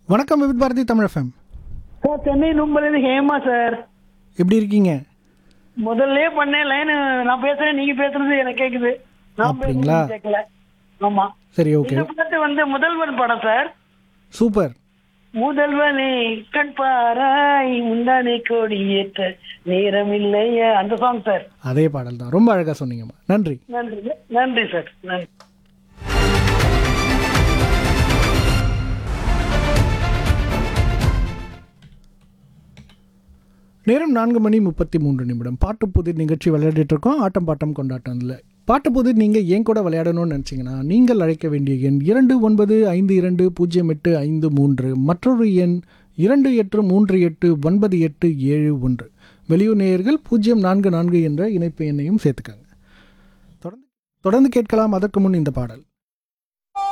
வணக்கம் Vividh Bharati Tamil FM sir Chennai நும்பலேருந்து Hema sir எப்படி இருக்கீங்க முதல்ல பண்ணேன் லைன் நான் பேசுறேன் நீங்க பேசுறது எனக்கு கேக்குது நான் அப்படிங்களா? பேசுறது கேட்கல ஆமா சரி ஓகே இந்த பாட்டு வந்து முதல்வன் படம் சார் சூப்பர் முதல்வனே கண் பாராய் முந்தானை கோடி ஏற்ற நேரம் இல்லையா அந்த சாங் சார் அதே பாடல் தான் ரொம்ப அழகாக சொன்னீங்கம்மா நன்றி நன்றி நன்றி சார் நன்றி நேரம் நான்கு மணி முப்பத்தி மூன்று நிமிடம் பாட்டு புதிர் நிகழ்ச்சி விளையாடிட்டு இருக்கோம் ஆட்டம் பாட்டம் கொண்டாட்டம் இல்லை பாட்டு புதிர் நீங்கள் ஏன் கூட விளையாடணும்னு நினச்சிங்கன்னா நீங்கள் அழைக்க வேண்டிய எண் இரண்டு ஒன்பது ஐந்து இரண்டு பூஜ்ஜியம் எட்டு ஐந்து மூன்று மற்றொரு எண் இரண்டு எட்டு மூன்று எட்டு ஒன்பது எட்டு ஏழு ஒன்று வெளியூர் நேயர்கள் பூஜ்ஜியம் நான்கு நான்கு என்ற இணைப்பு எண்ணையும் சேர்த்துக்கங்க தொடர்ந்து தொடர்ந்து கேட்கலாம் அதற்கு முன் இந்த பாடல்